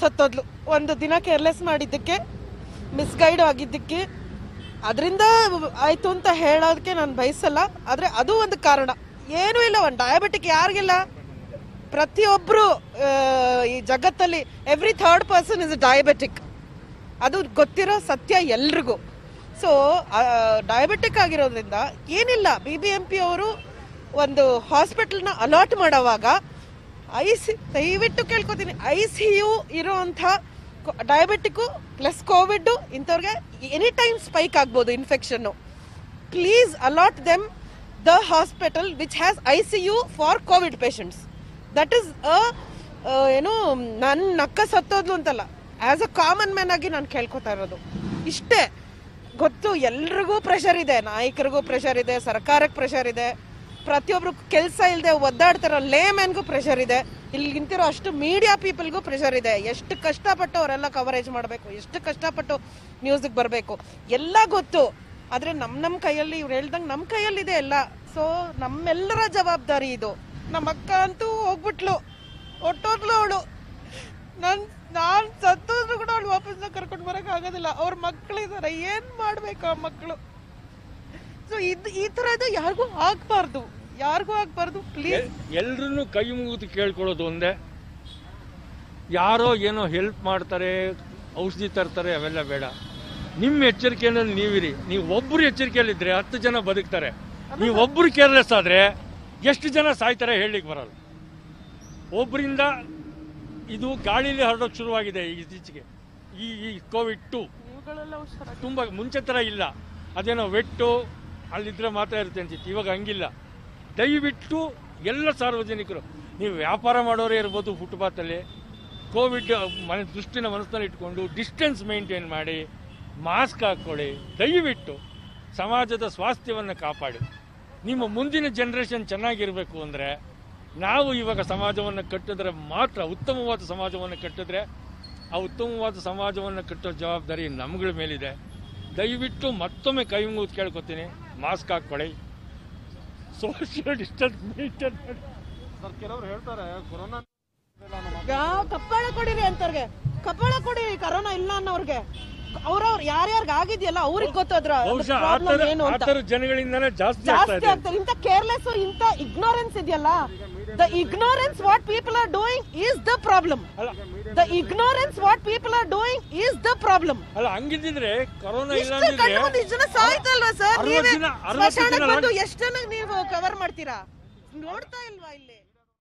ಸತ್ತೋದ್ಲು ಒಂದು ದಿನ ಕೇರ್ಲೆಸ್ ಮಾಡಿದ್ದಕ್ಕೆ ಮಿಸ್ಗೈಡ್ ಆಗಿದ್ದಕ್ಕೆ ಅದರಿಂದ ಆಯ್ತು ಅಂತ ಹೇಳೋದಕ್ಕೆ ನಾನು ಬಯಸಲ್ಲ ಆದರೆ ಅದು ಒಂದು ಕಾರಣ ಏನೂ ಇಲ್ಲ ಒಂದು ಡಯಾಬಿಟಿಕ್ ಯಾರಿಗಿಲ್ಲ ಪ್ರತಿಯೊಬ್ಬರು ಈ ಜಗತ್ತಲ್ಲಿ every third person is diabetic ಅದು ಗೊತ್ತಿರೋ ಸತ್ಯ ಎಲ್ರಿಗೂ ಸೊ ಡಯಾಬಿಟಿಕ್ ಆಗಿರೋದ್ರಿಂದ ಏನಿಲ್ಲ ಬಿ ಬಿ ಎಂ ಪಿ ಅವರು ಒಂದು ಹಾಸ್ಪಿಟಲ್ನ ಅಲಾಟ್ ಮಾಡೋವಾಗ ಐ ಸಿ ದಯವಿಟ್ಟು ಕೇಳ್ಕೊತೀನಿ ಐ ಸಿ ಯು ಇರೋವಂಥ ಡಯಾಬಿಟಿಕ್ಕು ಪ್ಲಸ್ ಕೋವಿಡ್ ಇಂಥವ್ರಿಗೆ ಎನಿ ಟೈಮ್ ಸ್ಪೈಕ್ ಆಗ್ಬೋದು infection please allot them the hospital which has I C U for covid patients that is uh ಏನು ನನ್ನ ನಕ್ಕ ಸತ್ತೋದ್ಲು ಅಂತಲ್ಲ ಆಸ್ ಅ ಕಾಮನ್ ಮ್ಯಾನ್ ಆಗಿ ನಾನು ಕೇಳ್ಕೊತಾ ಇರೋದು ಇಷ್ಟೇ ಗೊತ್ತು ಎಲ್ರಿಗೂ ಪ್ರೆಷರ್ ಇದೆ ನಾಯಕರಿಗೂ ಪ್ರೆಷರ್ ಇದೆ ಸರ್ಕಾರಕ್ಕೆ ಪ್ರೆಷರ್ ಇದೆ ಪ್ರತಿಯೊಬ್ರು ಕೆಲಸ ಇಲ್ಲದೆ ಒದ್ದಾಡ್ತಿರೋ ಲೇ ಮ್ಯಾನ್ಗೂ ಪ್ರೆಷರ್ ಇದೆ ಇಲ್ಲಿ ನಿಂತಿರೋ ಅಷ್ಟು ಮೀಡಿಯಾ ಪೀಪಲ್ಗೂ ಪ್ರೆಷರ್ ಇದೆ ಎಷ್ಟು ಕಷ್ಟಪಟ್ಟು ಅವರೆಲ್ಲ ಕವರೇಜ್ ಮಾಡಬೇಕು ಎಷ್ಟು ಕಷ್ಟಪಟ್ಟು ನ್ಯೂಸಿಗೆ ಬರಬೇಕು ಎಲ್ಲ ಗೊತ್ತು ಆದರೆ ನಮ್ಮ ನಮ್ಮ ಕೈಯಲ್ಲಿ ಇವ್ರು ಹೇಳ್ದಂಗೆ ನಮ್ಮ ಕೈಯಲ್ಲಿದೆ ಎಲ್ಲ ಸೊ ನಮ್ಮೆಲ್ಲರ ಜವಾಬ್ದಾರಿ ಇದು ನಮ್ಮ ಅಕ್ಕ ಅಂತೂ ಹೋಗ್ಬಿಟ್ಲು ಒಟ್ಟೋದ್ಲು ಅವಳು ನನ್ ನಾನ್ ಸತ್ತೋದ್ರು ಕೂಡ ಅವಳು ವಾಪಸ್ ಕರ್ಕೊಂಡು ಬರಕ್ ಆಗೋದಿಲ್ಲ ಅವ್ರ ಮಕ್ಕಳಿದಾರೆ ಏನ್ ಮಾಡ್ಬೇಕು ಆ ಮಕ್ಕಳು ಸೊ ಇದ್ ಈ ತರದ್ದು ಯಾರಿಗೂ ಆಗ್ಬಾರ್ದು ಯಾರಿಗೂ ಆಗ್ಬಾರ್ದು ಪ್ಲೀಸ್ ಎಲ್ರನ್ನೂ ಕೈ ಮುಗಿದು ಕೇಳ್ಕೊಳ್ಳೋದು ಒಂದೇ ಯಾರೋ ಏನೋ ಹೆಲ್ಪ್ ಮಾಡ್ತಾರೆ ಔಷಧಿ ತರ್ತಾರೆ ಅವೆಲ್ಲ ಬೇಡ ನಿಮ್ಮ ಎಚ್ಚರಿಕೆಯಲ್ಲಿ ನೀವಿರಿ ನೀವು ಒಬ್ಬರು ಎಚ್ಚರಿಕೆಯಲ್ಲಿದ್ರೆ ಹತ್ತು ಜನ ಬದುಕ್ತಾರೆ ನೀವು ಒಬ್ಬರು ಕೇರ್ಲೆಸ್ ಆದ್ರೆ ಎಷ್ಟು ಜನ ಸಾಯ್ತಾರೆ ಹೇಳಲಿಕ್ಕೆ ಬರಲ್ಲ ಒಬ್ಬರಿಂದ ಇದು ಗಾಳಿಲಿ ಹರಡೋಕೆ ಶುರುವಾಗಿದೆ ಈ ಇತ್ತೀಚೆಗೆ ಈ ಈ ಕೋವಿಡ್ ಟು ಇವುಗಳೆಲ್ಲ ಹುಷಾರಾಗಿ ತುಂಬ ಮುಂಚೆ ಥರ ಇಲ್ಲ ಅದೇನೋ ವೆಟ್ಟು ಅಲ್ಲಿದ್ರೆ ಮಾತ್ರ ಇರುತ್ತೆ ಅಂತಿತ್ತು ಇವಾಗ ಹಂಗಿಲ್ಲ ದಯವಿಟ್ಟು ಎಲ್ಲ ಸಾರ್ವಜನಿಕರು ನೀವು ವ್ಯಾಪಾರ ಮಾಡೋರೇ ಇರ್ಬೋದು ಫುಟ್ಪಾತಲ್ಲಿ ಕೋವಿಡ್ ಮನ ದೃಷ್ಟಿನ ಮನಸ್ಸಿನಲ್ಲಿ ಇಟ್ಕೊಂಡು ಡಿಸ್ಟೆನ್ಸ್ ಮೇಂಟೈನ್ ಮಾಡಿ ಮಾಸ್ಕ್ ಹಾಕ್ಕೊಳ್ಳಿ ದಯವಿಟ್ಟು ಸಮಾಜದ ಸ್ವಾಸ್ಥ್ಯವನ್ನು ಕಾಪಾಡಿ ನಿಮ್ಮ ಮುಂದಿನ ಜನ್ರೇಷನ್ ಚೆನ್ನಾಗಿರಬೇಕು ಅಂದರೆ ನಾವು ಇವಾಗ ಸಮಾಜವನ್ನು ಕಟ್ಟಿದ್ರೆ ಮಾತ್ರ ಉತ್ತಮವಾದ ಸಮಾಜವನ್ನು ಕಟ್ಟಿದ್ರೆ ಆ ಉತ್ತಮವಾದ ಸಮಾಜವನ್ನು ಕಟ್ಟೋ ಜವಾಬ್ದಾರಿ ನಮ್ಗಳ ಮೇಲಿದೆ ದಯವಿಟ್ಟು ಮತ್ತೊಮ್ಮೆ ಕೈ ಮುಗಿದು ಕೇಳ್ಕೊತೀನಿ ಮಾಸ್ಕ್ ಹಾಕ್ಕೊಳ್ಳಿ ಸೋಷಿಯಲ್ ಡಿಸ್ಟೆನ್ಸ್ ಮೇಂಟೈನ್ ಮಾಡಿ ಸರ್ ಕೆಲವರು ಹೇಳ್ತಾರೆ ಕೊರೋನಾ ಯಾವ ಕಪ್ಪಾಳ ಕೊಡಿರಿ ಅಂತವ್ರಿಗೆ ಕಪ್ಪಾಳ ಕೊಡಿರಿ ಕರೋನಾ ಇಲ್ಲ ಅನ್ನೋರ್ಗೆ ಅವ್ರವ್ರು ಯಾರ್ಯಾರ್ಗ ಆಗಿದೆಯಲ್ಲ ಅವ್ರಿಗೆ ಗೊತ್ತದ್ರ ಬಹುಶಃ ಆ ಪ್ರಾಬ್ಲಮ್ ಥರ ಏನು ಆ ಅಂತ ಥರ ಜನಗಳಿಂದನೇ ಜಾಸ್ತಿ ಆಗ್ತಾ ಜಾಸ್ತಿ ಇದೆ ಆಗ್ತದೆ ಇಂಥ ಕೇರ್ಲೆಸ್ ಇಂಥ ಇಗ್ನೋರೆನ್ಸ್ ಇದೆಯಲ್ಲ the ignorance what people are doing is the problem ಅಲ್ಲ the ignorance what people are doing is the problem ಅಲ್ಲ ಹಂಗಿದ್ದಿದ್ರೆ ಕೊರೋನಾ ಇಲ್ಲ ಇಷ್ಟು ಅಂದಿದ್ರೆ ಕಣ್ಣು ಮುಂದೆ ಇಷ್ಟು ಜನ ಸಾಯ್ತಲ್ವಾ ಸರ್ ಅರವತ್ತು ನೀವೇ ದಿನ- ಅರವತ್ತು ಸ್ಮಶಾನಕ್ಕೆ ದಿನ ಬಂದು ಎಷ್ಟು ಜನ ನೀವು ಕವರ್ ಮಾಡ್ತೀರಾ ನೋಡ್ತಾ ಇಲ್ವಾ ಇಲ್ಲಿ